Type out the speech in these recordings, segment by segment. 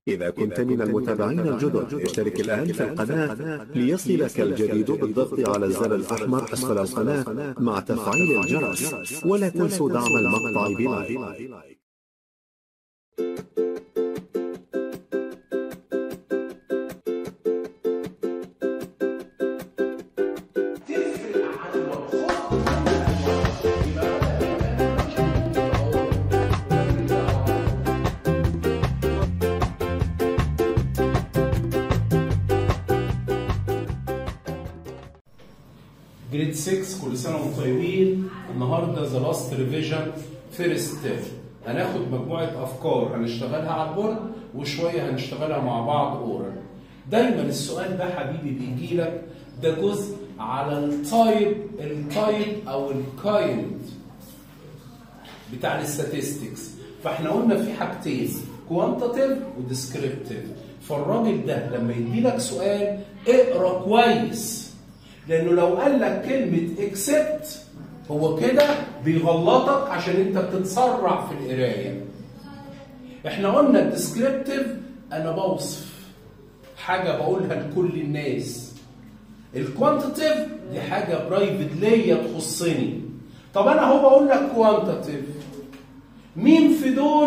إذا كنت من المتابعين الجدد اشترك الآن في القناة ليصلك الجديد بالضغط على الزر الأحمر أسفل القناة مع تفعيل الجرس ولا تنسوا دعم المقطع بلايك جريد 6 كل سنه وانتم طيبين النهارده ذا لاست ريفيجن فيرست تيرم هناخد مجموعه افكار هنشتغلها على البورد وشويه هنشتغلها مع بعض اورال دايما السؤال ده حبيبي بيجي لك ده جزء على التايب التايب او الكايند بتاع الاستاتستكس فاحنا قلنا في حاجتين كوانتاتيف وديسكريبتيف فالراجل ده لما يدي لك سؤال اقرا كويس لانه لو قال لك كلمه اكسبت هو كده بيغلطك عشان انت بتتسرع في القرايه احنا قلنا الديسكريبتيف انا بوصف حاجه بقولها لكل الناس الكوانتيتيف دي حاجه برايفت ليا تخصني طب انا اهو بقول لك كوانتيتيف مين في دول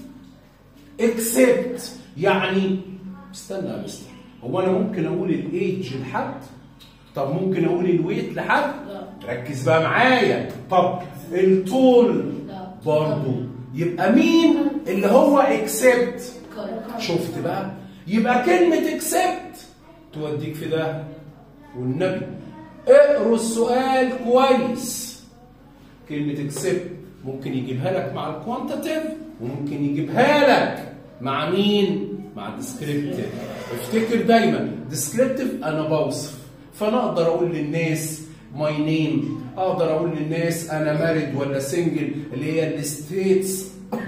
اكسبت يعني استنى يا مستر هو انا ممكن اقول الايدج لحد طب ممكن اقول الويت لحد لا. ركز بقى معايا طب الطول لا. برضه يبقى مين اللي هو اكسبت كاركتر. شفت بقى يبقى كلمة اكسبت توديك في ده والنبي اقروا السؤال كويس كلمة اكسبت ممكن يجيبها لك مع الكوانتاتيف وممكن يجيبها لك مع مين؟ مع الديسكريبتيف افتكر دايما ديسكريبتيف انا بوصف فانا اقدر اقول للناس ماي نيم اقدر اقول للناس انا مارد ولا سنجل اللي هي الستيتس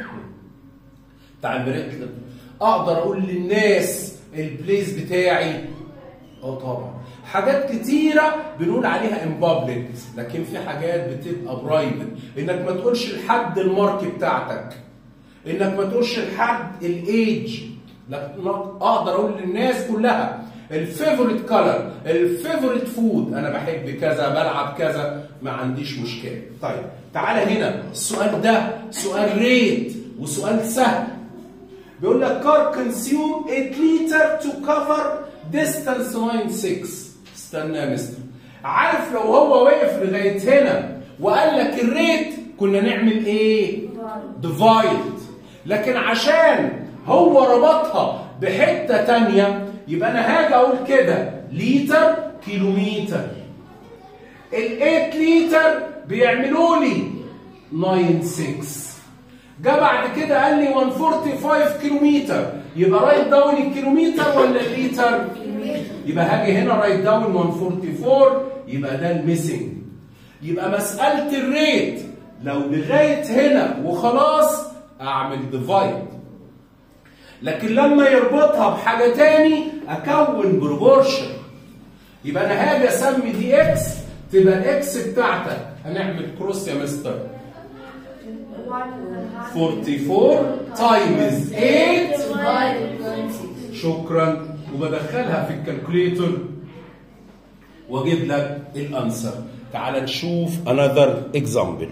بتاع البريتلم اقدر اقول للناس البليس بتاعي اه طبعا حاجات كتيرة بنقول عليها ان بابليك لكن في حاجات بتبقى برايفت انك ما تقولش لحد المارك بتاعتك انك ما تقولش لحد الايدج لكن اقدر اقول للناس كلها الفيفوريت كلر الفيفوريت فود انا بحب كذا بلعب كذا ما عنديش مشكله طيب تعالى هنا السؤال ده سؤال ريت وسؤال سهل بيقول لك كار كونسيوم 8 لتر تو كفر ديستانس 96 استنى يا مستر عارف لو هو وقف لغايه هنا وقال لك الريت كنا نعمل ايه؟ ديفايد لكن عشان هو ربطها بحته تانية يبقى انا هاجي اقول كده لتر كيلومتر ال 8 لتر بيعملوا لي 96 جه بعد كده قال لي 145 كيلومتر يبقى رايت داون الكيلومتر ولا الليتر؟ يبقى هاجي هنا رايت داون 144 يبقى ده الميسنج يبقى مسألة الريت لو لغاية هنا وخلاص أعمل ديفايد لكن لما يربطها بحاجة تاني أكون بروبورشن يبقى أنا هاجي أسمي دي إكس تبقى الإكس بتاعتك هنعمل كروس يا مستر 44 تايمز 8 شكرا وبدخلها في الكالكوليتر واجيب لك الانسر تعال نشوف another example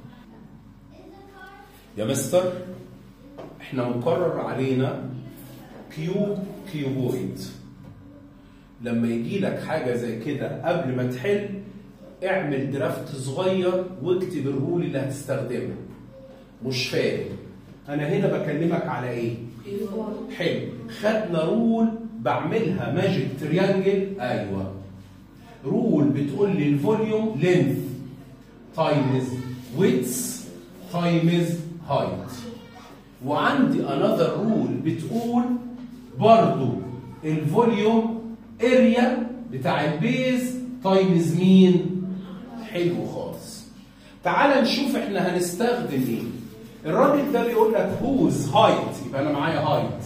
يا مستر احنا مقرر علينا كيوب كيوبويد لما يجي لك حاجه زي كده قبل ما تحل اعمل درافت صغير واكتب الرول اللي هتستخدمه مش فاهم انا هنا بكلمك على ايه حلو خدنا رول بعملها ماجيك تريانجل ايوه رول بتقول لي الفوليوم لينث تايمز ويتس تايمز هايت وعندي انذر رول بتقول برضو الفوليوم اريا بتاع البيز تايمز مين حلو خالص تعال نشوف احنا هنستخدم ايه الراجل ده بيقول لك هوز هايت يبقى انا معايا هايت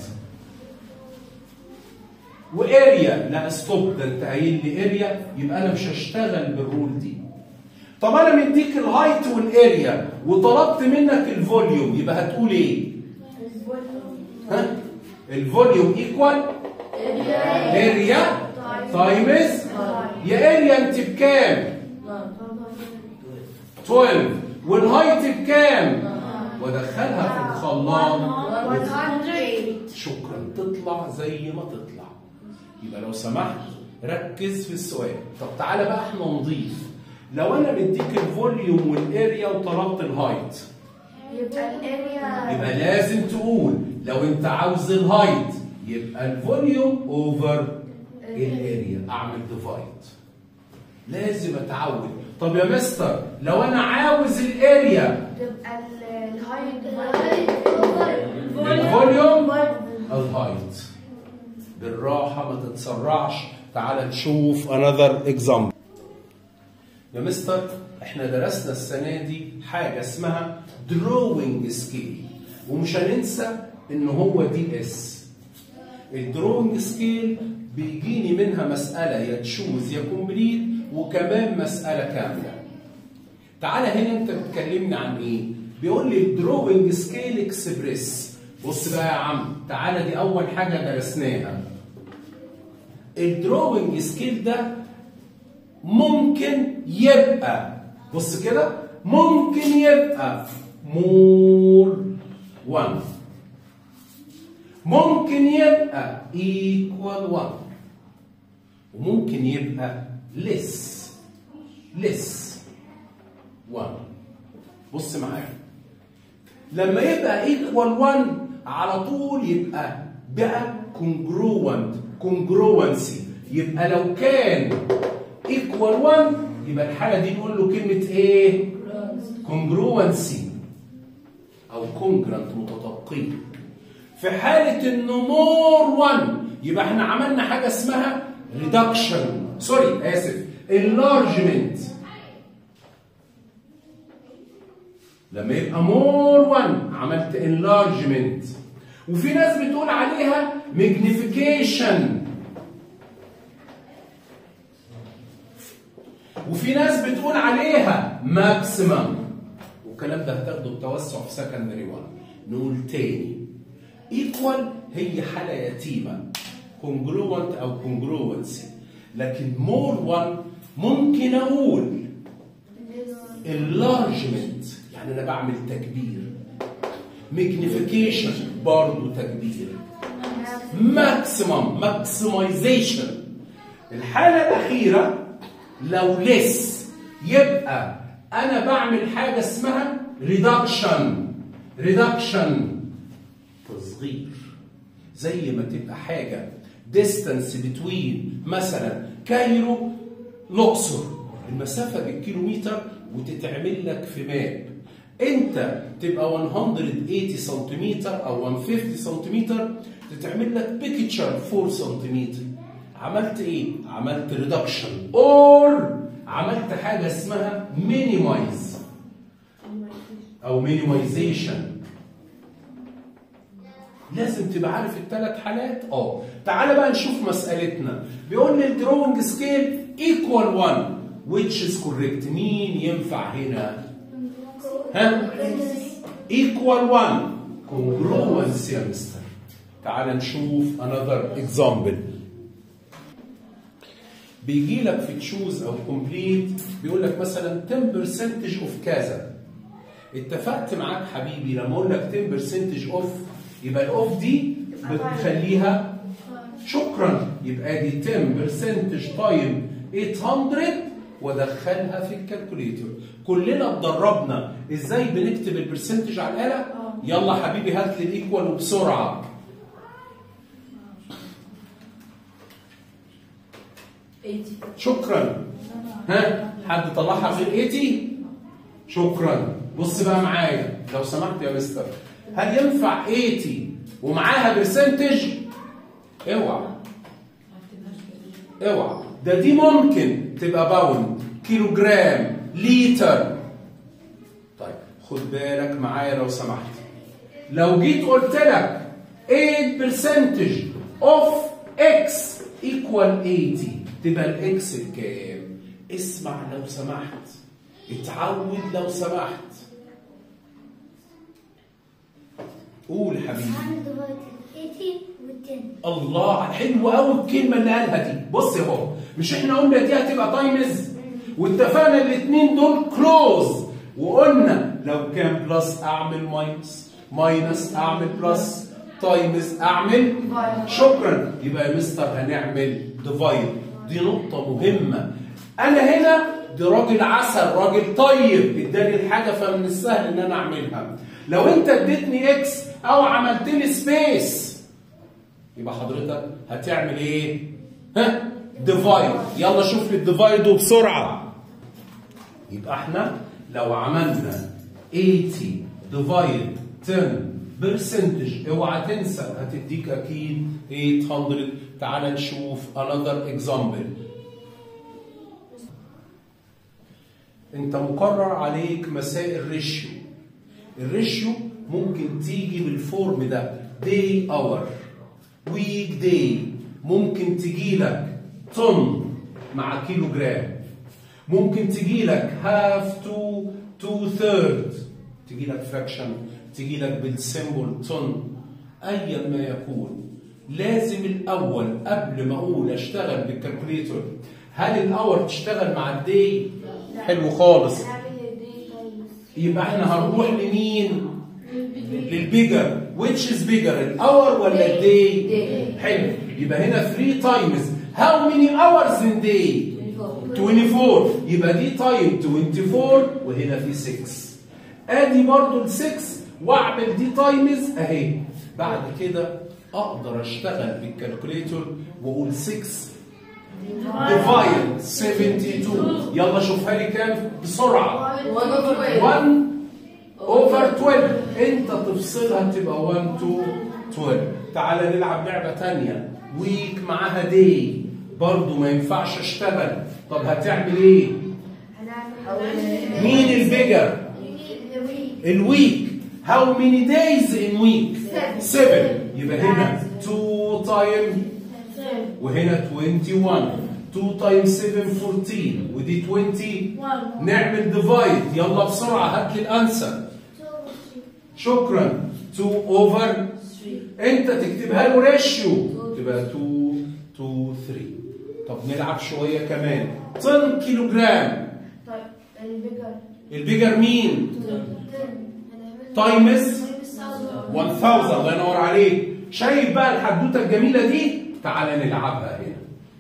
واريا لا ستوب ده انت قايل لي اريا يبقى انا مش هشتغل بالرول دي طب انا مديك الهايت والاريا وطلبت منك الفوليوم يبقى هتقول ايه؟ ها؟ الفوليوم ايكوال اريا تايمز يا اريا انت بكام 12 والهايت بكام وادخلها في الخلاط 100 شكرا تطلع زي ما تطلع يبقى لو سمحت ركز في السؤال طب تعالى بقى احنا نضيف لو انا مديك الفوليوم والاريا وطلبت الهايت يبقى الاريا يبقى لازم تقول لو انت عاوز الهايت يبقى الفوليوم اوفر الاريا اعمل ديفايد لازم اتعود طب يا مستر لو انا عاوز الاريا تبقى الهايت الفوليوم الهايت بالراحه ما تتسرعش تعال نشوف another example يا مستر احنا درسنا السنه دي حاجه اسمها drawing scale ومش هننسى ان هو دي اس الدروينج سكيل بيجيني منها مساله يا تشوز يا كومبليت وكمان مساله كامله تعالى هنا انت بتكلمني عن ايه بيقول لي الدروينج سكيل اكسبريس بص بقى يا عم تعالى دي اول حاجه درسناها الدروينج سكيل ده ممكن يبقى بص كده ممكن يبقى مور 1 ممكن يبقى equal 1 وممكن يبقى less less 1 بص معايا لما يبقى equal 1 على طول يبقى بقى congruent congruency يبقى لو كان equal 1 يبقى الحالة دي نقول له كلمة ايه؟ congruency أو congruent متطابقين في حالة إنه more 1 يبقى احنا عملنا حاجة اسمها reduction سوري آسف enlargement لما يبقى more 1 عملت enlargement وفي ناس بتقول عليها magnification وفي ناس بتقول عليها ماكسيمم والكلام ده هتاخده بتوسع في سكندري 1 نقول تاني ايكوال هي حاله يتيمه كونجروانت او كونجروانسي لكن مور 1 ممكن اقول enlargement يعني انا بعمل تكبير magnification برضه تكبير maximum maximization الحالة الأخيرة لو less يبقى أنا بعمل حاجة اسمها reduction reduction تصغير زي ما تبقى حاجة distance between مثلا كايرو الأقصر المسافة بالكيلومتر وتتعمل لك في ماب انت تبقى 180 سنتيمتر او 150 سنتيمتر تتعمل لك بيكتشر 4 سنتيمتر عملت ايه؟ عملت ريدكشن اور عملت حاجه اسمها مينيمايز او مينيمايزيشن لازم تبقى عارف الثلاث حالات اه تعال بقى نشوف مسألتنا بيقول لي الدروينج سكيل ايكوال 1 which is correct مين ينفع هنا ها equal 1 congruence يا مستر تعال نشوف another example بيجي لك في تشوز او كومبليت بيقول لك مثلا 10% اوف كذا اتفقت معاك حبيبي لما اقول لك 10% اوف يبقى الاوف دي بتخليها شكرا يبقى دي 10% تايم 800 وادخلها في الكالكوليتر كلنا اتدربنا ازاي بنكتب البرسنتج على الاله يلا حبيبي هات لي الايكوال وبسرعه شكرا ها حد طلعها غير 80 شكرا بص بقى معايا لو سمحت يا مستر هل ينفع 80 ومعاها برسنتج اوعى اوعى ده دي ممكن تبقى باوند كيلو جرام لتر طيب خد بالك معايا لو سمحت لو جيت قلت لك 8% of x equal 80 تبقى الاكس بكام؟ اسمع لو سمحت اتعود لو سمحت قول حبيبي 18 و10 الله حلو قوي الكلمه اللي قالها دي بص اهو مش احنا قلنا دي هتبقى تايمز واتفقنا الاثنين دول كلوز وقلنا لو كان بلس اعمل ماينس ماينس اعمل بلس تايمز اعمل شكرا يبقى يا مستر هنعمل ديفايد دي نقطة مهمة أنا هنا دي راجل عسل راجل طيب اداني الحاجة فمن السهل إن أنا أعملها لو أنت اديتني إكس أو عملت لي سبيس يبقى حضرتك هتعمل إيه؟ ها؟ ديفايد يلا شوف لي الديفايد وبسرعة يبقى احنا لو عملنا 80 ديفايد 10 برسنتج اوعى تنسى هتديك اكيد 800 تعال نشوف another example انت مقرر عليك مسائل ريشيو الريشيو ممكن تيجي بالفورم ده day hour week day ممكن تجي لك طن مع كيلو جرام ممكن تجي لك هاف تو تو ثيرد تجي لك فراكشن تجي لك بالسيمبل طن ايا ما يكون لازم الاول قبل ما اقول اشتغل بالكالكوليتر هل الاور تشتغل مع الدي حلو خالص يبقى احنا هنروح لمين للبيجر which is bigger الاور ولا الدي حلو يبقى هنا 3 times how many hours in day 24 يبقى دي تايم 24 وهنا في 6 ادي برضو ال 6 واعمل دي تايمز اهي بعد كده اقدر اشتغل بالكالكوليتر واقول 6 ديفايد 72 يلا شوفها لي كام بسرعه 1 اوفر 12 انت تفصلها تبقى 1 2 12 تعالى نلعب لعبه ثانيه ويك معاها دي برضو ما ينفعش اشتغل طب هتعمل ايه مين البيجر الويك how many days in week 7 يبقى هنا 2 تايم وهنا 21 2 تايم 7 14 ودي 20 نعمل ديفايد يلا بسرعه هات لي الانسر شكرا 2 اوفر انت تكتبها له ريشيو تبقى 2 2 3 طب نلعب شويه كمان طن كيلو جرام طيب البيجر البيجر مين تايمز 1000 الله ينور عليك شايف بقى الحدوته الجميله دي تعالى نلعبها هنا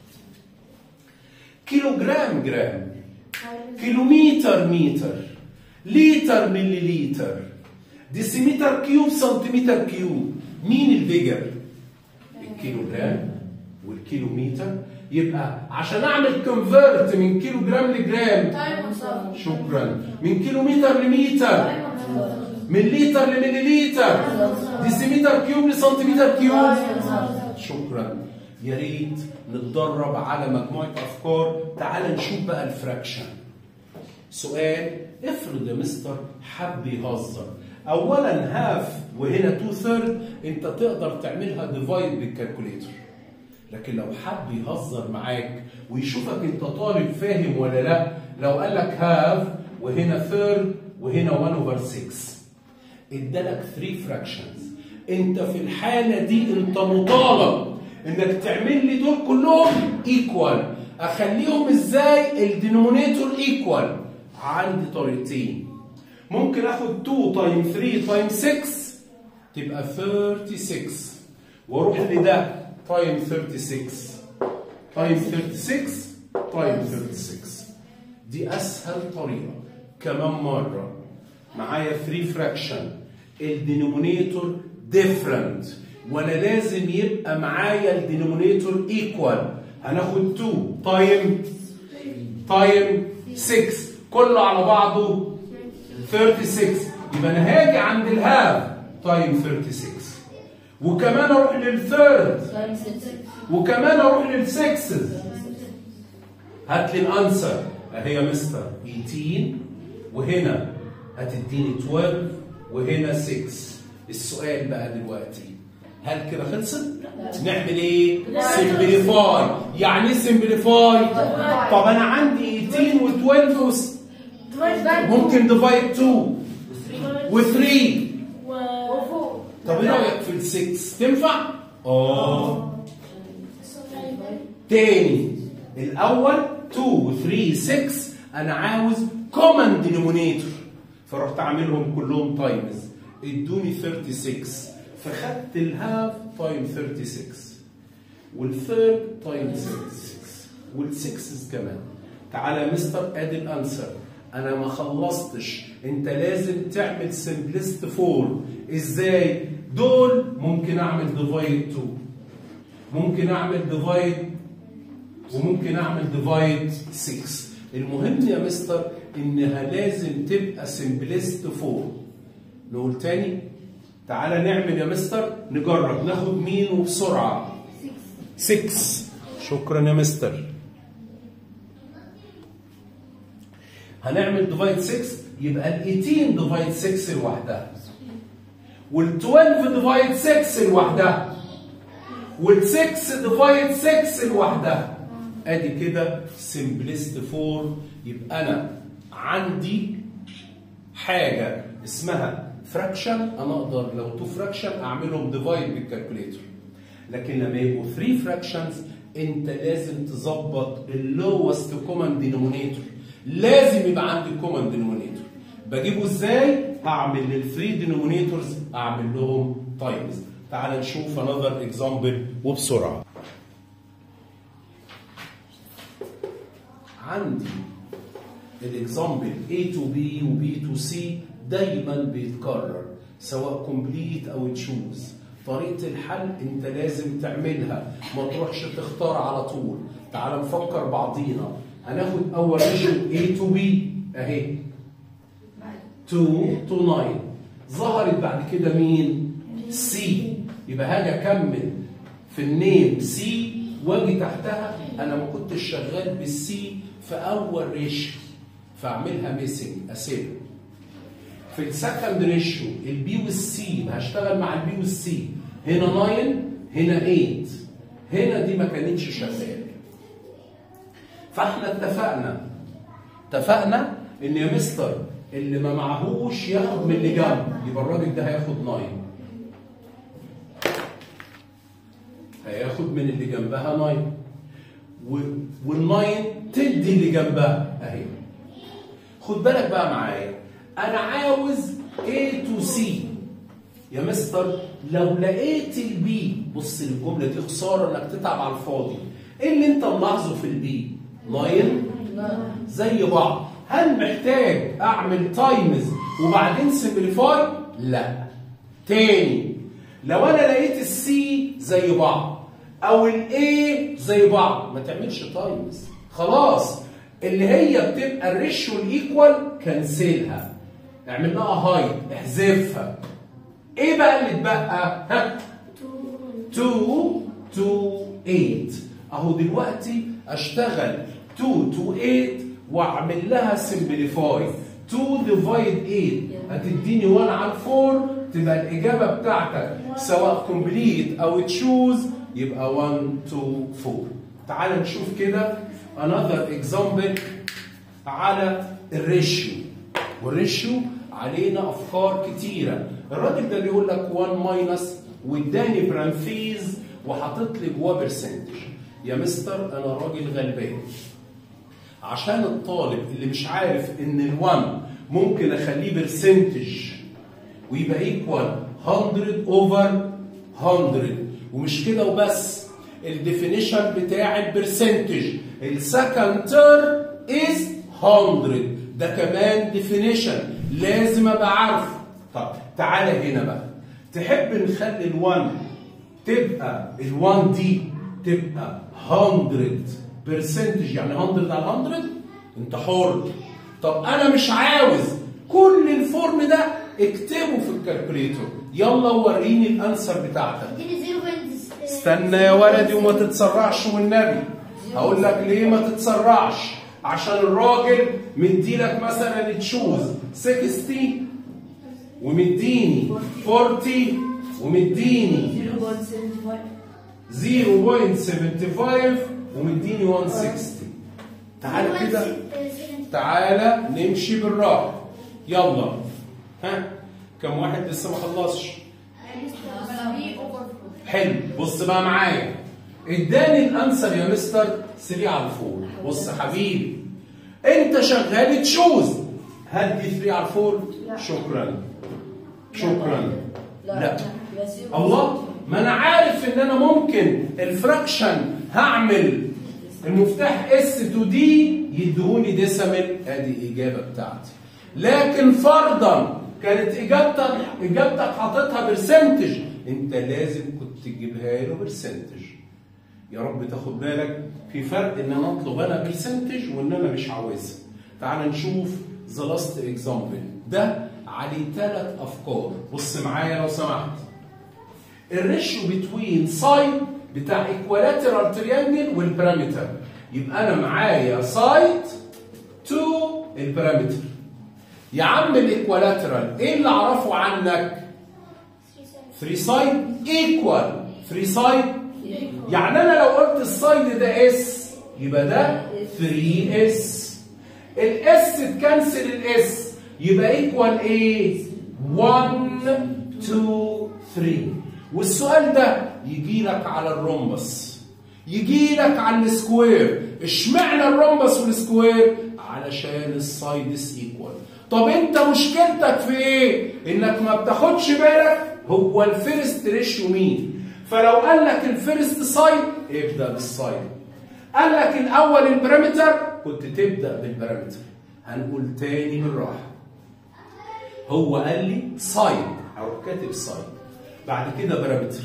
كيلو جرام جرام كيلومتر متر لتر ملي لتر ديسيمتر كيوب سنتيمتر كيوب مين البيجر الكيلو جرام والكيلومتر يبقى عشان اعمل كونفرت من كيلو جرام لجرام شكرا من كيلومتر لمتر من لتر لمليلتر ديسيمتر كيوب لسنتيمتر كيوب شكرا يا ريت نتدرب على مجموعه افكار تعال نشوف بقى الفراكشن سؤال افرض يا مستر حب يهزر اولا هاف وهنا تو ثيرد انت تقدر تعملها ديفايد بالكالكوليتر لكن لو حب يهزر معاك ويشوفك انت طالب فاهم ولا لا لو قال لك هاف وهنا ثيرد وهنا 1 اوفر 6 ادالك 3 فراكشنز انت في الحاله دي انت مطالب انك تعمل لي دول كلهم ايكوال اخليهم ازاي الدينومينيتور ايكوال عندي طريقتين ممكن اخد 2 تايم 3 تايم 6 تبقى 36 واروح لده تايم 36 تايم 36 تايم 36 دي اسهل طريقه كمان مره معايا 3 فراكشن الدينومينيتور ديفرنت ولا لازم يبقى معايا الدينومينيتور ايكوال هناخد 2 تايم تايم 6 كله على بعضه 36 يبقى انا هاجي عند الهاف تايم 36 وكمان اروح للثيرد وكمان اروح للسكسز هات لي الانسر اهي يا مستر 18 وهنا هتديني 12 وهنا 6 السؤال بقى دلوقتي هل كده خلصت؟ نعمل ايه؟ سمبليفاي يعني ايه سمبليفاي؟ طب انا عندي 18 و12 ممكن ديفايد 2 و3 وفوق طب ايه رايك في السكس تنفع؟ اه تاني الاول 2 3 6 انا عاوز كومن دينومينيتور فرحت عاملهم كلهم تايمز ادوني 36 فخدت الهاف تايم 36 والثيرد تايم 36 والسكسز كمان تعالى يا مستر ادي الانسر انا ما خلصتش انت لازم تعمل سمبلست فور ازاي دول ممكن اعمل ديفايد 2 ممكن اعمل ديفايد وممكن اعمل ديفايد 6 المهم يا مستر انها لازم تبقى سمبلست فور نقول تاني تعالى نعمل يا مستر نجرب ناخد مين وبسرعه 6 شكرا يا مستر هنعمل ديفايد 6 يبقى ال 18 ديفايد 6 لوحدها وال 12 ديفايد 6 لوحدها وال 6 ديفايد 6 لوحدها ادي كده سمبلست فور يبقى انا عندي حاجه اسمها فراكشن انا اقدر لو تو فراكشن اعملهم ديفايد بالكالكوليتر لكن لما يبقوا 3 فراكشنز انت لازم تظبط اللوست كومن دينومينيتور لازم يبقى عندي كومن دينومينيتور بجيبه ازاي هعمل للثري دينومينيتورز اعمل لهم تايمز تعال نشوف another اكزامبل وبسرعه عندي الاكزامبل A to B و B to C دايما بيتكرر سواء كومبليت او تشوز طريقة الحل انت لازم تعملها ما تروحش تختار على طول تعال نفكر بعضينا هناخد اول ريشيو A to B اهي 2 to 9 ظهرت بعد كده مين C يبقى هاجي اكمل في النيم C واجي تحتها انا ما كنتش شغال بالسي في اول ريشيو فاعملها ميسنج اسيب في السكند ريشيو البي والسي هشتغل مع البي والسي هنا 9 هنا 8 هنا دي ما كانتش شغال فاحنا اتفقنا اتفقنا ان يا مستر اللي ما معهوش ياخد من اللي جنب يبقى الراجل ده هياخد 9 هياخد من اللي جنبها 9 وال9 تدي اللي جنبها اهي خد بالك بقى معايا انا عاوز A to C يا مستر لو لقيت البي بص الجمله دي خساره انك تتعب على الفاضي ايه اللي انت ملاحظه في البي 9 زي بعض هل محتاج اعمل تايمز وبعدين سمبليفاي لا تاني لو انا لقيت السي زي بعض او الاي زي بعض ما تعملش تايمز خلاص اللي هي بتبقى الريشيو الايكوال كنسلها اعمل لها هايد احذفها ايه بقى اللي اتبقى ها 2 to 8 اهو دلوقتي اشتغل 2 to 8 واعمل لها سمبليفاي 2 ديفايد 8 هتديني 1 على 4 تبقى الاجابه بتاعتك سواء كومبليت او تشوز يبقى 1 2 4 تعال نشوف كده another example على الريشيو والريشيو علينا افكار كتيره الراجل ده بيقول لك 1 ماينس واداني برانفيز وحاطط لي جواه برسنتج يا مستر انا راجل غلبان عشان الطالب اللي مش عارف ان ال1 ممكن اخليه برسنتج ويبقى ايكوال 100 اوفر 100 ومش كده وبس الديفينيشن بتاع البرسنتج السكند تيرم از 100 ده كمان ديفينيشن لازم ابقى عارفه طب تعالى هنا بقى تحب نخلي ال1 تبقى ال1 دي تبقى 100 برسنتج يعني 100 على 100 انت حر طب انا مش عاوز كل الفورم ده اكتبه في الكالكوليتور يلا وريني الانسر بتاعتك اديني 0.6 استنى يا ولدي وما تتسرعش والنبي هقول لك ليه ما تتسرعش عشان الراجل مديلك مثلا تشوز 60 ومديني 40 ومديني 0.75 ومديني 160 تعالى كده تعالى نمشي بالراحه يلا ها كم واحد لسه ما خلصش 3 over 4 حلو بص بقى معايا اداني الانسر يا مستر 3 على 4 بص حبيبي انت شغال تشوز هل دي 3 على 4 لا. شكرا شكرا لا يصير الله ما انا عارف ان انا ممكن الفراكشن هعمل المفتاح اس تو دي يدهوني ديسيمال ادي اجابه بتاعتي لكن فرضا كانت اجابتك اجابتك حاططها برسنتج انت لازم كنت تجيبها له برسنتج يا رب تاخد بالك في فرق ان انا اطلب انا برسنتج وان انا مش عاوزها تعال نشوف ذا لاست اكزامبل ده عليه ثلاث افكار بص معايا لو سمحت الريشيو بتوين سايد بتاع ايكوالاترال تريانجل والبارامتر يبقى انا معايا سايد تو البارامتر يا عم الايكوالاترال ايه اللي اعرفه عنك 3 سايد ايكوال 3 سايد يعني انا لو قلت السايد ده اس يبقى ده 3 اس الاس تكنسل الاس يبقى ايكوال ايه 1 2 3 والسؤال ده يجي لك على الرومبس يجي لك على السكوير اشمعنى الرومبس والسكوير علشان السايدس ايكوال طب انت مشكلتك في ايه انك ما بتاخدش بالك هو الفيرست ريشيو مين فلو قال لك الفيرست سايد ابدا بالسايد قال لك الاول البارامتر كنت تبدا بالبارامتر هنقول تاني بالراحه هو قال لي سايد او كاتب سايد بعد كده بارامتر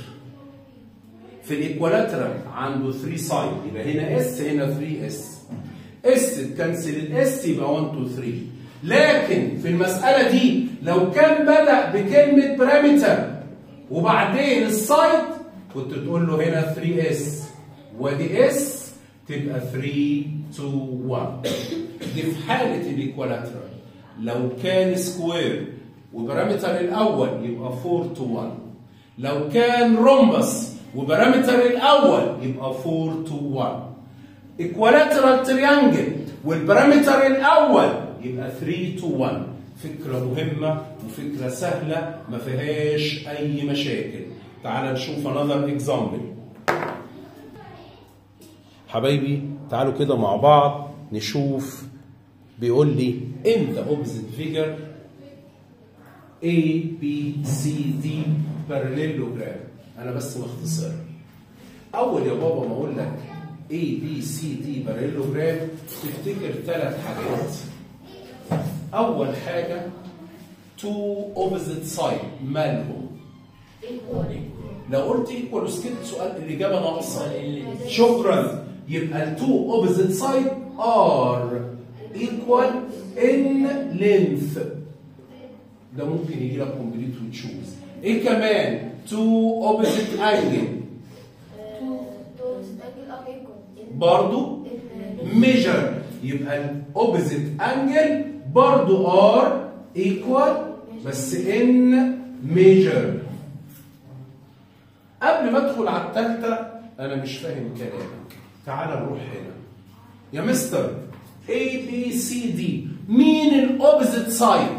في الايكوالاترال عنده 3 سايد يبقى هنا اس هنا 3 اس اس تكنسل الاس يبقى 1 2 3 لكن في المساله دي لو كان بدا بكلمه بارامتر وبعدين السايد كنت تقول له هنا 3 اس ودي اس تبقى 3 2 1 دي في حاله الايكوالاترال لو كان سكوير وبارامتر الاول يبقى 4 تو 1 لو كان رومبس وبارامتر الاول يبقى 4 تو 1 ايكوالاترال تريانجل والبارامتر الاول يبقى 3 تو 1 فكره مهمه وفكره سهله ما فيهاش اي مشاكل تعال نشوف another example حبايبي تعالوا كده مع بعض نشوف بيقول لي in the opposite figure A B C D parallelogram انا بس مختصر اول يا بابا ما اقول لك A B C D parallelogram تفتكر ثلاث حاجات اول حاجه two opposite side مالهم لو قلت ايكوال وسكت سؤال الاجابه ناقصه شكرا يبقى ال two opposite side are equal in length ده ممكن يجي لك كومبليت وتشوز ايه كمان two opposite angle برضو measure يبقى ال opposite angle برضو are equal بس in measure قبل ما ادخل على الثالثه انا مش فاهم كلامك تعال نروح هنا يا مستر A B C D مين الاوبزيت سايد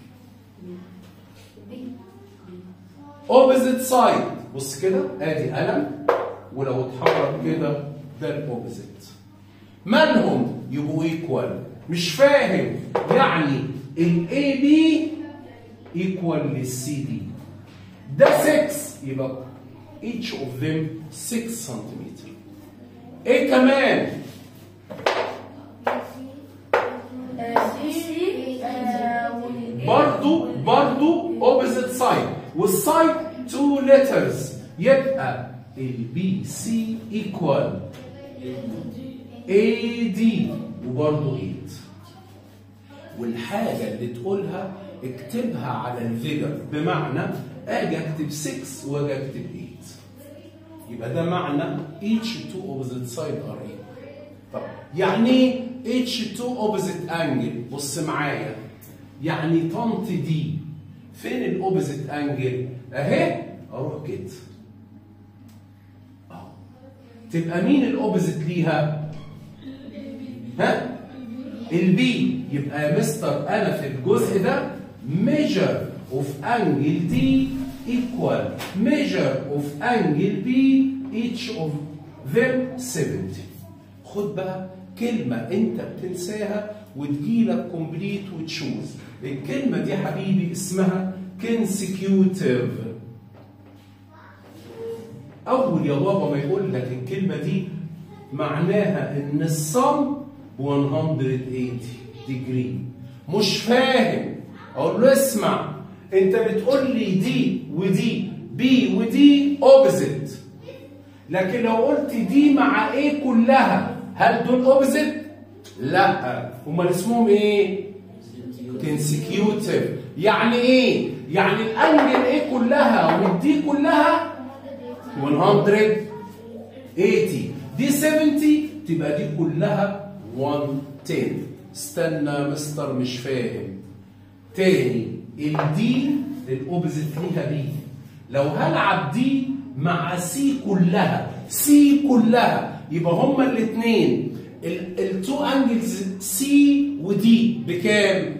اوبزيت سايد بص كده ادي قلم ولو اتحرك كده ده الاوبزيت مالهم يبقوا ايكوال مش فاهم يعني الاي بي ايكوال للسي دي ده 6 يبقى each of them 6 سنتيمتر ايه كمان برضو برضو opposite side والسايد two letters يبقى ال B C equal A D وبرضو 8 والحاجة اللي تقولها اكتبها على الفيجر بمعنى اجي اكتب 6 واجي اكتب 8 يبقى ده معنى each two opposite side are equal طب يعني ايه each two opposite angle بص معايا يعني طنط دي فين الاوبزيت انجل اهي اروح كده اهو تبقى مين الاوبزيت ليها ها البي يبقى يا مستر انا في الجزء ده measure of angle دي equal measure of angle B each of them 70 خد بقى كلمة أنت بتنساها وتجيلك كومبليت وتشوز الكلمة دي حبيبي اسمها consecutive أول يا بابا ما يقول لك الكلمة دي معناها إن الصم ب 180 ديجري مش فاهم أقول له اسمع أنت بتقول لي دي ودي بي ودي اوبزيت لكن لو قلت دي مع ايه كلها هل دول اوبزيت؟ لا امال اسمهم ايه؟ كونسيكيوتيف يعني ايه؟ يعني الانجل ايه كلها والدي كلها 180 دي 70 تبقى دي كلها 110 استنى يا مستر مش فاهم تاني الدي الاوبزيت ليها بي لو هلعب دي مع سي كلها سي كلها يبقى هما الاثنين التو انجلز سي ودي بكام؟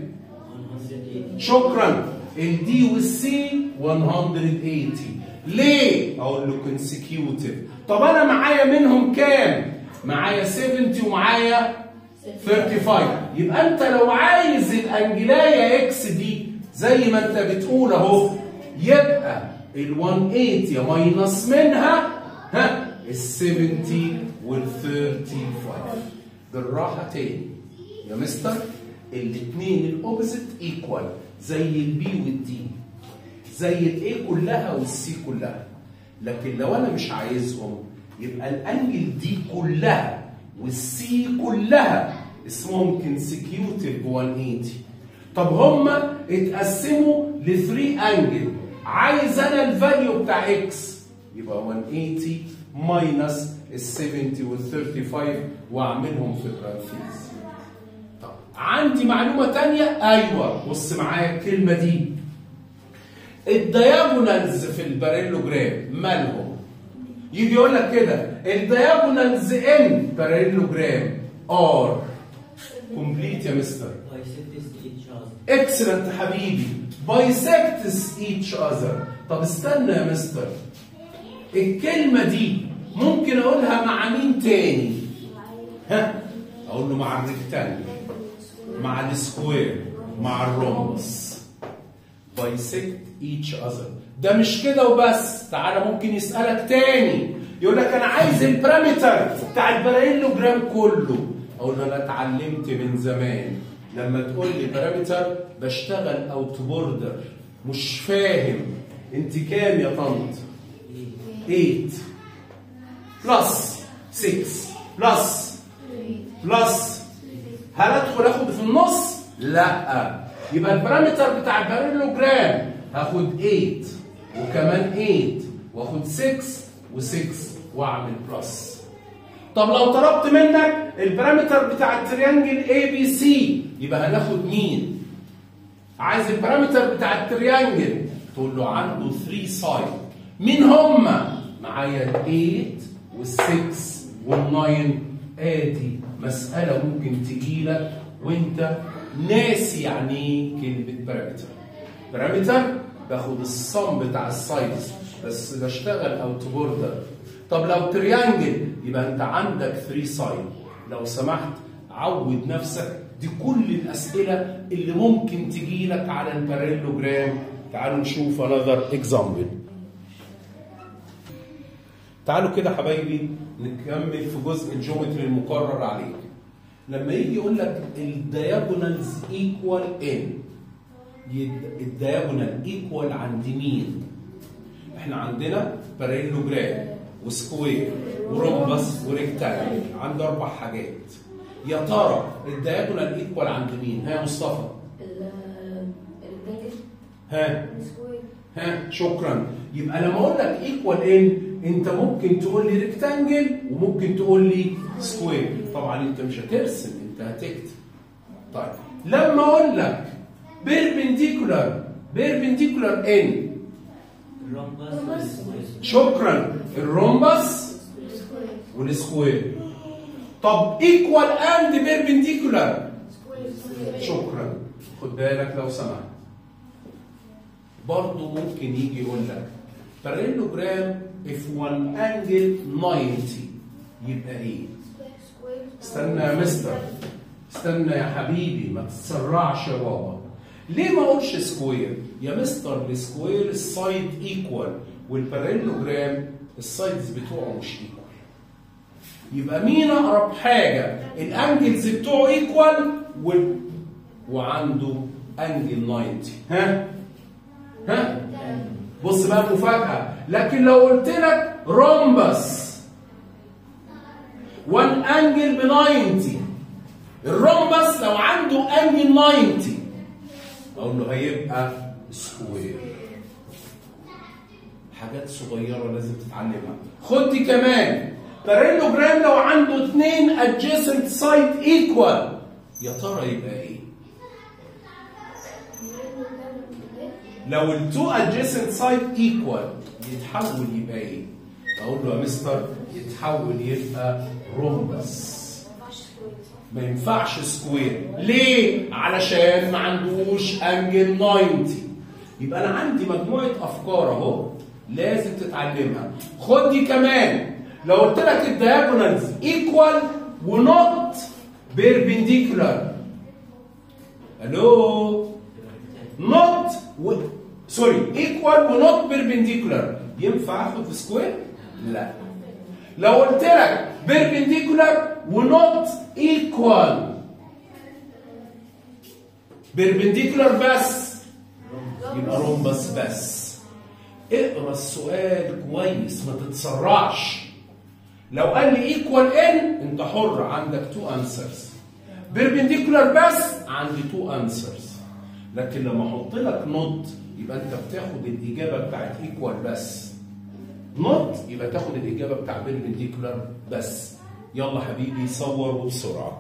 شكرا الدي والسي 180 ليه؟ اقول له كونسيكيوتيف طب انا معايا منهم كام؟ معايا 70 ومعايا 35 يبقى انت لو عايز الانجلايه اكس دي زي ما انت بتقول اهو يبقى ال 180 ماينس منها ها ال 70 وال 35 بالراحه تاني يا مستر الاثنين الاوبزيت ايكوال زي البي والدي زي الاي كلها والسي كلها لكن لو انا مش عايزهم يبقى الانجل دي كلها والسي كلها اسمهم كونسيكيوتيف ب 180 طب هما اتقسموا ل 3 انجل عايز انا الفاليو بتاع اكس يبقى 180 ماينس ال 70 وال 35 واعملهم في برانثيز طب عندي معلومه ثانيه ايوه بص معايا الكلمه دي الدياجونالز في الباريلوجرام مالهم يجي يقول لك كده الدياجونالز ان باريلوجرام ار كومبليت يا مستر اكسلنت حبيبي بايسكتس ايتش اذر طب استنى يا مستر الكلمه دي ممكن اقولها مع مين تاني ها اقول له مع الريكتانجل مع السكوير مع الرومبس بايسكت ايتش اذر ده مش كده وبس تعالى ممكن يسالك تاني يقول لك انا عايز البارامتر بتاع الباراليلوجرام كله اقول له انا اتعلمت من زمان لما تقول لي بارامتر بشتغل اوت بوردر مش فاهم انت كام يا طنط 8 بلس 6 بلس بلس هل ادخل اخد في النص؟ لا يبقى البارامتر بتاع الباراليلوجرام هاخد 8 وكمان 8 واخد 6 و6 واعمل بلس طب لو طلبت منك البارامتر بتاع التريانجل اي بي سي يبقى هناخد مين؟ عايز البارامتر بتاع التريانجل تقول له عنده 3 سايد مين هم؟ معايا ال 8 وال 6 وال 9 ادي مسألة ممكن تجي لك وانت ناسي يعني ايه كلمة بارامتر بارامتر باخد الصم بتاع السايدز بس بشتغل اوت بوردر طب لو تريانجل يبقى انت عندك 3 سايد لو سمحت عود نفسك دي كل الاسئله اللي ممكن تجي لك على الباراليلوجرام تعالوا نشوف another example تعالوا كده حبايبي نكمل في جزء الجيومتري المقرر عليك لما يجي يقول لك الدياجونالز ايكوال ان الدياجونال ايكوال عند مين احنا عندنا باراليلوجرام وسكوير ورمبس وريكتانجل عنده اربع حاجات يا ترى الدياجونال ايكوال عند مين ها يا مصطفى ها ها شكرا يبقى لما اقول لك ايكوال ان انت ممكن تقول لي ريكتانجل وممكن تقول لي سكوير طبعا انت مش هترسم انت هتكتب طيب لما اقول لك بيربنديكولار بيربنديكولار ان شكرا الرومبس والسكوير طب ايكوال اند بيربنديكولار شكرا خد بالك لو سمحت برضه ممكن يجي يقول لك parallelogram if one angle 90 يبقى ايه؟ استنى يا مستر استنى يا حبيبي ما تتسرعش يا بابا ليه ما اقولش سكوير يا مستر السكوير السايد ايكوال والباراليلوجرام السايدز بتوعه مش ايكوال يبقى مين اقرب حاجه الانجلز بتوعه ايكوال و... وعنده انجل 90 ها ها بص بقى المفاجاه لكن لو قلت لك رومبس وان انجل ب 90 الرومبس لو عنده انجل 90 اقول له هيبقى سكوير حاجات صغيره لازم تتعلمها خد دي كمان بارالوجرام لو عنده اثنين adjacent side equal يا ترى يبقى ايه لو التو adjacent side equal يتحول يبقى ايه اقول له يا مستر يتحول يبقى رومبس ما ينفعش سكوير ليه علشان ما عندوش انجل 90 يبقى انا عندي مجموعه افكار اهو لازم تتعلمها خد دي كمان لو قلت لك الدياجونالز ايكوال ونوت بيربنديكولار الو نوت و... سوري ايكوال ونوت بيربنديكولار ينفع اخد سكوير لا لو قلت لك بيربنديكولار ونوت ايكوال بيربنديكولار بس يبقى رومبس بس اقرا السؤال كويس ما تتسرعش لو قال لي ايكوال ان انت حر عندك تو انسرز بيربنديكولار بس عندي تو انسرز لكن لما احط لك نوت يبقى انت بتاخد الاجابه بتاعت ايكوال بس نوت يبقى تاخد الاجابه بتاع بيربنديكولار بس يلا حبيبي صور وبسرعه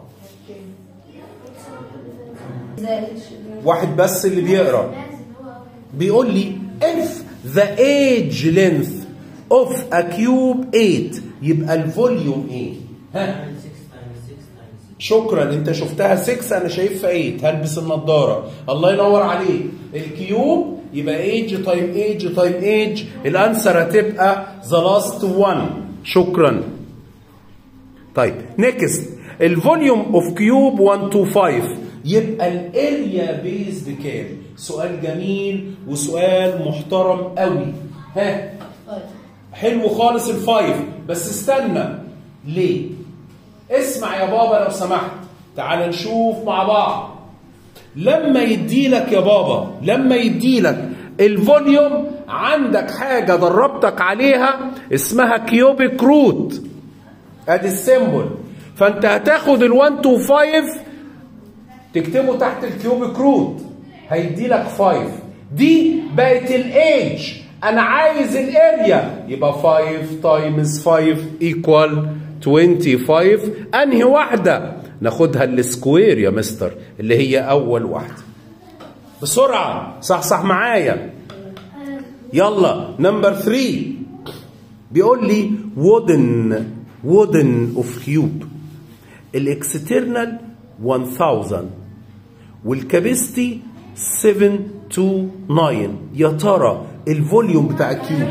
واحد بس اللي بيقرا بيقول لي if the age length of a cube 8 يبقى الفوليوم ايه؟ ها؟ شكرا انت شفتها 6 انا شايفها 8 هلبس النضاره الله ينور عليك الكيوب يبقى ايج تايم ايج تايم ايج الانسر هتبقى ذا لاست 1 شكرا طيب نيكست الفوليوم اوف كيوب 125 يبقى الاريا بيز بكام؟ سؤال جميل وسؤال محترم قوي ها حلو خالص الفايف بس استنى ليه؟ اسمع يا بابا لو سمحت تعال نشوف مع بعض لما يديلك يا بابا لما يديلك الفوليوم عندك حاجه دربتك عليها اسمها كيوبيك روت ادي السيمبل فانت هتاخد ال 1 2 5 تكتبه تحت الكيوبيك روت هيدي لك 5 دي بقت الايج انا عايز الاريا يبقى 5 تايمز 5 ايكوال 25 انهي واحده ناخدها السكوير يا مستر اللي هي اول واحده بسرعه صح صح معايا يلا نمبر 3 بيقول لي wooden wooden of cube الاكسترنال 1000 والكابستي 7 to 9 يا ترى الفوليوم بتاع الكيوب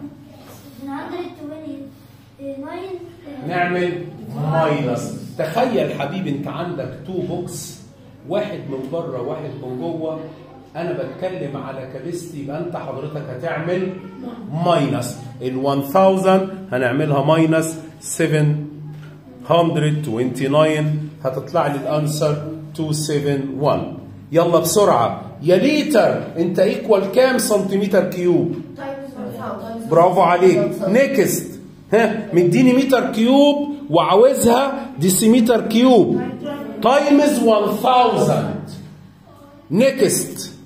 نعمل ماينس تخيل حبيبي انت عندك تو بوكس واحد من بره واحد من جوه انا بتكلم على كابستي يبقى انت حضرتك هتعمل ماينس ال 1000 هنعملها ماينس 729 هتطلع لي الانسر 271 يلا بسرعه يا ليتر انت ايكوال كام سنتيمتر كيوب برافو عليك نيكست ها مديني متر كيوب وعاوزها ديسيمتر كيوب تايمز 1000 نيكست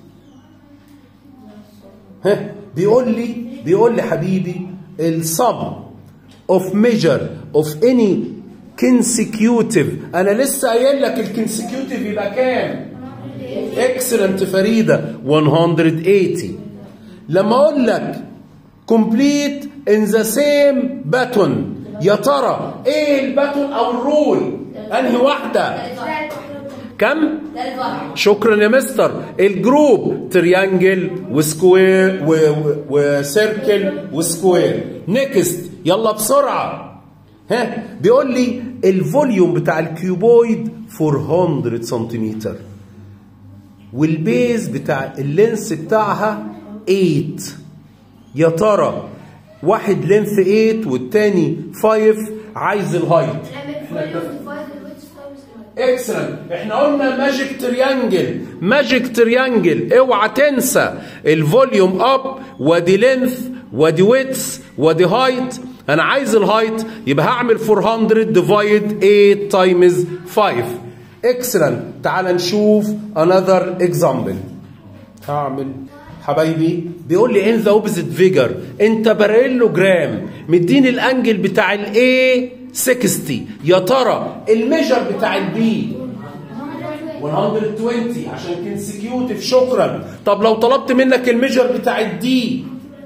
ها بيقول لي بيقول لي حبيبي السم اوف ميجر اوف اني كونسيكيوتيف انا لسه قايل لك الكونسيكيوتيف يبقى كام اكسلنت فريده 180 لما اقول لك complete in the same button يا ترى ايه الباتون او الرول انهي واحده كم ده الفرع شكرا يا مستر الجروب تريانجل وسكوير و- و- وسيركل وسكوير نيكست يلا بسرعه ها بيقول لي الفوليوم بتاع الكيوبويد 400 سنتيمتر والبيز بتاع اللينس بتاعها 8 يا ترى واحد لينث 8 والتاني 5 عايز الهايت اكسلنت احنا قلنا ماجيك تريانجل ماجيك تريانجل اوعى تنسى الفوليوم اب وادي لينث وادي ويتس وادي هايت انا عايز الهايت يبقى هعمل 400 ديفايد 8 تايمز 5 اكسلنت تعال نشوف another example هعمل حبايبي بيقول لي ان ذا اوبزيت فيجر انت باريلوجرام مديني الانجل بتاع الاي 60 يا ترى الميجر بتاع البي 120 عشان كونسكيوتيف شكرا طب لو طلبت منك الميجر بتاع الدي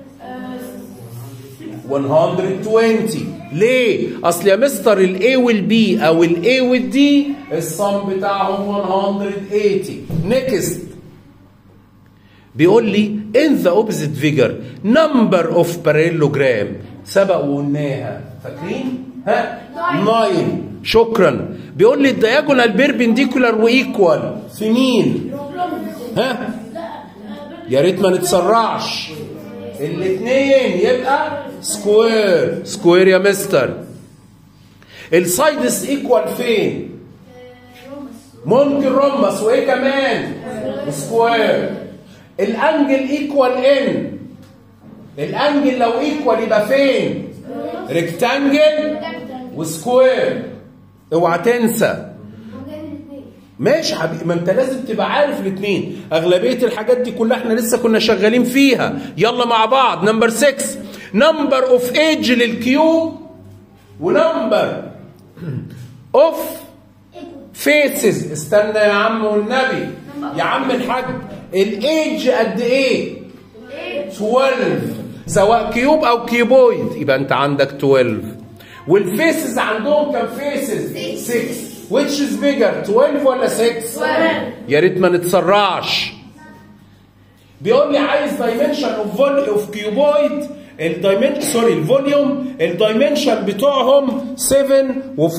120 ليه؟ اصل يا مستر الاي والبي او الاي والدي الصم بتاعهم 180 نيكست بيقول لي in the opposite figure number of parallelogram سبق وقلناها فاكرين؟ ها؟ 9 شكرا بيقول لي الدياجونال بيربنديكولار وايكوال في مين؟ ها؟ يا ريت ما نتسرعش الاثنين يبقى سكوير سكوير يا مستر السايدس ايكوال فين؟ ممكن رمس وايه كمان؟ سكوير الانجل ايكوال ان الانجل لو ايكوال يبقى فين؟ ريكتانجل وسكوير اوعى تنسى ماشي يا حبيبي ما انت لازم تبقى عارف الاثنين اغلبيه الحاجات دي كلها احنا لسه كنا شغالين فيها يلا مع بعض نمبر 6 نمبر اوف ايج للكيوب ونمبر اوف فيسز استنى يا عم والنبي يا عم الحاج الايج قد ايه 12 سواء كيوب او كيوبويد يبقى انت عندك 12 والفيسز عندهم كام فيسز 6 which is bigger 12 ولا 6 يا ريت ما نتسرعش بيقول لي عايز دايمنشن اوف اوف كيوبويد الدايمنشن سوري الفوليوم الدايمنشن بتوعهم 7 و5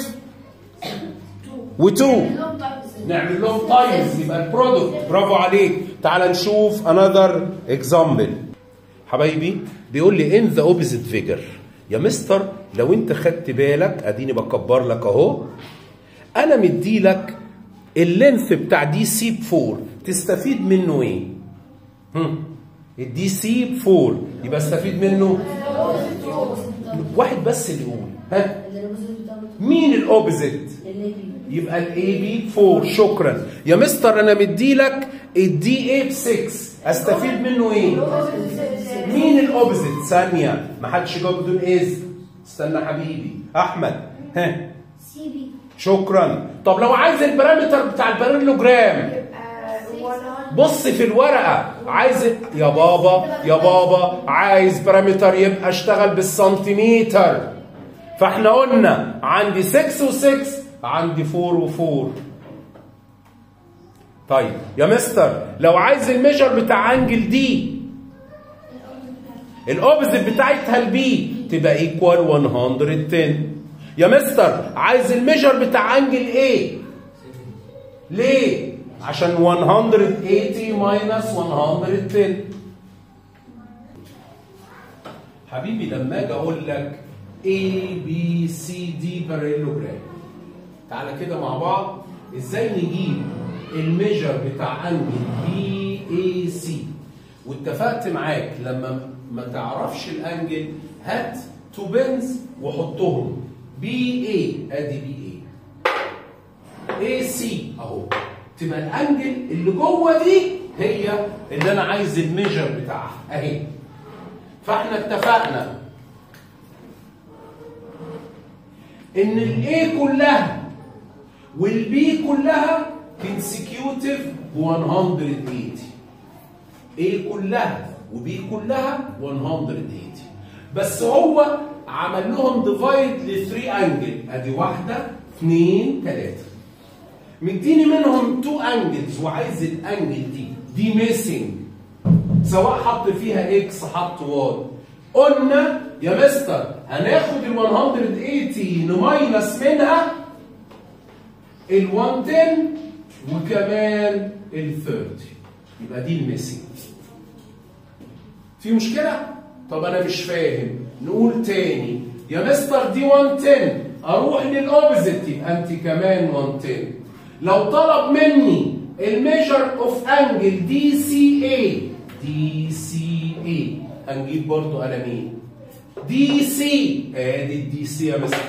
و2 نعمل لهم تايمز يبقى البرودكت برافو عليك تعال نشوف another example حبايبي بيقول لي in the opposite figure يا مستر لو انت خدت بالك اديني بكبر لك اهو انا مدي لك اللينث بتاع دي سي ب 4 تستفيد منه ايه؟ هم. الدي سي ب 4 يبقى استفيد منه واحد بس اللي يقول ها مين الاوبزيت؟ يبقى الاي بي 4 شكرا يا مستر انا مدي لك الدي اي ب 6 استفيد منه ايه؟ مين الاوبزيت؟ ثانيه ما حدش جاوب بدون اذن استنى حبيبي احمد ها شكرا طب لو عايز البارامتر بتاع البارالوجرام بص في الورقه عايز يا بابا يا بابا عايز بارامتر يبقى اشتغل بالسنتيمتر فاحنا قلنا عندي 6 و6 عندي 4 و4 طيب يا مستر لو عايز الميجر بتاع انجل دي الاوبزيت بتاعتها البي تبقى ايكوال 110 يا مستر عايز الميجر بتاع انجل ايه ليه عشان 180 ماينس 110 حبيبي لما اجي اقول لك A B C D parallelogram تعالى كده مع بعض ازاي نجيب الميجر بتاع انجل بي اي سي واتفقت معاك لما ما تعرفش الانجل هات تو بنز وحطهم بي اي ادي بي اي اي سي اهو تبقى الانجل اللي جوه دي هي اللي انا عايز الميجر بتاعها اهي فاحنا اتفقنا ان الاي كلها والبي كلها كونسكيوتيف ب 180 اي كلها وبي كلها 180 بس هو عمل لهم ديفايد ل 3 انجل ادي واحده اثنين ثلاثه مديني منهم تو انجلز وعايز الانجل دي دي ميسنج سواء حط فيها اكس حط واي قلنا يا مستر هناخد ال 180 نماينس منها ال 110 وكمان ال 30 يبقى دي الميسنج في مشكلة؟ طب أنا مش فاهم نقول تاني يا مستر دي 110 أروح للأوبزيت يبقى أنت كمان 110 لو طلب مني الميجر اوف انجل دي سي اي دي سي اي هنجيب برضو قلمين دي سي ادي الدي سي يا مستر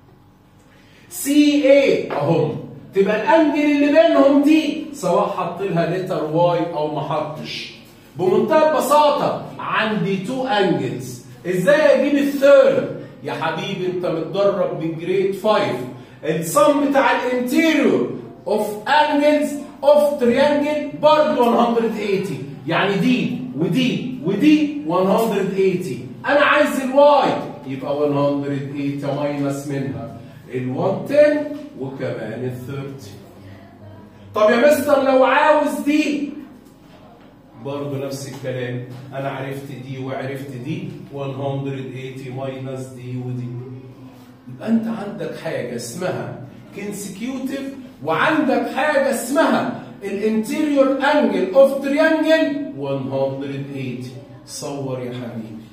سي اي اهم تبقى الانجل اللي بينهم دي سواء حط لها لتر واي او ما حطش بمنتهى البساطه عندي تو انجلز ازاي اجيب الثيرد يا حبيبي انت متدرب من جريد 5 الصم بتاع الانتيريور اوف انجلز اوف تريانجل برضه 180 يعني دي ودي ودي 180 انا عايز الواي يبقى 180 ماينس منها ال 110 وكمان ال 30 طب يا مستر لو عاوز دي برضه نفس الكلام انا عرفت دي وعرفت دي 180 ماينس دي ودي يبقى انت عندك حاجه اسمها كونسكيوتيف وعندك حاجه اسمها الانتيريور انجل اوف تريانجل 180 صور يا حبيبي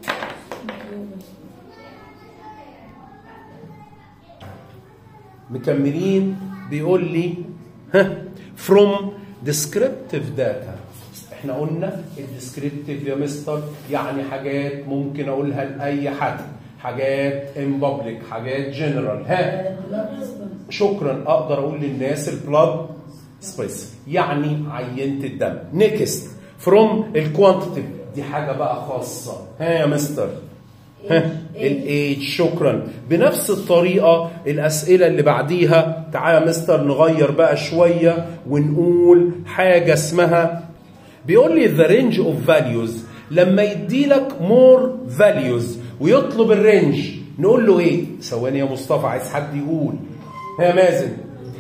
مكملين بيقول لي ها from descriptive data احنا قلنا الديسكريبتيف يا مستر يعني حاجات ممكن اقولها لاي حد حاجات ان بابليك حاجات جنرال ها شكرا اقدر اقول للناس البلاد سبيس يعني عينه الدم نيكست فروم الكوانتيتيف دي حاجه بقى خاصه ها يا مستر ها الايج شكرا بنفس الطريقه الاسئله اللي بعديها تعالى يا مستر نغير بقى شويه ونقول حاجه اسمها بيقول لي the range of values لما يدي لك more values ويطلب الرينج نقول له ايه ثواني يا مصطفى عايز حد يقول يا مازن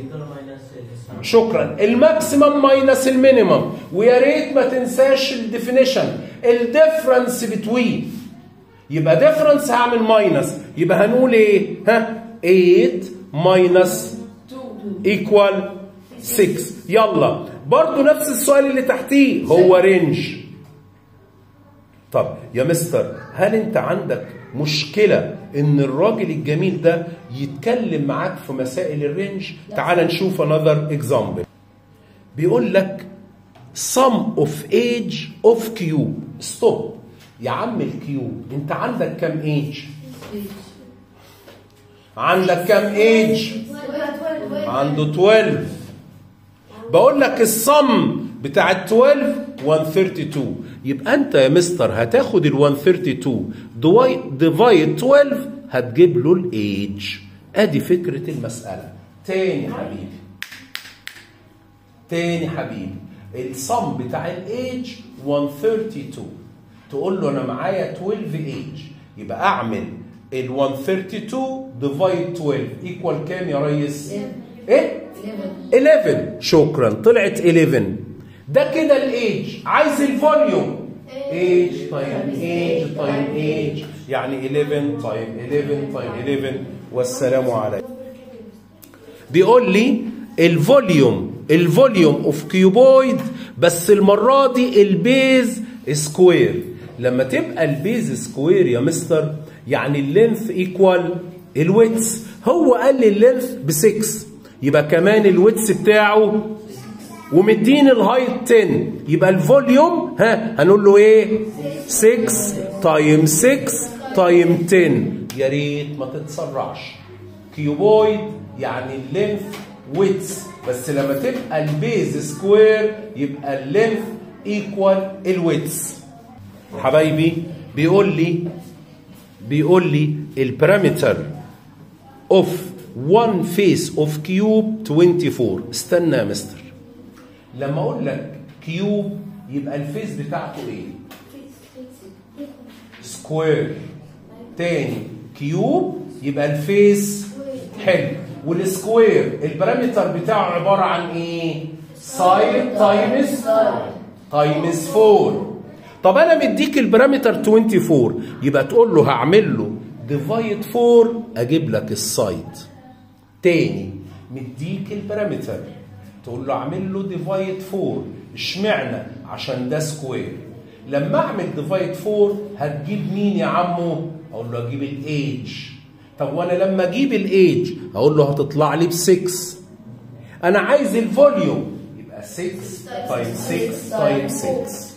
شكرا الماكسيمم ماينس المينيمم ويا ريت ما تنساش الديفينيشن الديفرنس بتوين يبقى ديفرنس هعمل ماينس يبقى هنقول ايه ها 8 ماينس ايكوال 6 يلا برضو نفس السؤال اللي تحتيه هو رينج طب يا مستر هل انت عندك مشكلة ان الراجل الجميل ده يتكلم معاك في مسائل الرينج تعال نشوف another example بيقول لك sum of age of cube stop يا عم الكيوب انت عندك كام ايج عندك كام ايج عنده 12 بقول لك الصم بتاع ال 12 132 يبقى انت يا مستر هتاخد ال 132 ديفايد 12 هتجيب له الايج ادي فكره المساله تاني حبيبي تاني حبيبي الصم بتاع الايج 132 تقول له انا معايا 12 ايج يبقى اعمل ال 132 ديفايد 12 ايكوال كام يا ريس؟ ايه؟ 11 شكرا طلعت 11 ده كده الايج عايز الفوليوم ايج تايم ايج تايم ايج يعني 11 تايم 11 تايم 11 والسلام عليكم بيقول لي الفوليوم الفوليوم اوف كيوبويد بس المره دي البيز سكوير لما تبقى البيز سكوير يا مستر يعني اللينث ايكوال الويتس هو قال لي اللينث ب 6 يبقى كمان الويتس بتاعه ومديني الهايت 10 يبقى الفوليوم ها هنقول له ايه 6 تايم 6 تايم 10 يا ريت ما تتسرعش كيوبويد يعني اللينث ويتس بس لما تبقى البيز سكوير يبقى اللينث ايكوال الويتس حبايبي بيقول لي بيقول لي البارامتر اوف 1 فيس اوف كيوب 24 استنى يا مستر لما اقول لك كيوب يبقى الفيس بتاعته ايه سكوير تاني كيوب يبقى الفيس حلو والسكوير البارامتر بتاعه عباره عن ايه ساين تايمز تايمز 4 طب انا مديك البارامتر 24 يبقى تقول له هعمل له ديفايد 4 اجيب لك السايد تاني مديك البارامتر تقول له اعمل له ديفايد 4 اشمعنى عشان ده سكوير لما اعمل ديفايد 4 هتجيب مين يا عمو اقول له اجيب الايج طب وانا لما اجيب الايج اقول له هتطلع لي ب 6 انا عايز الفوليوم يبقى 6 تايم 6 تايم 6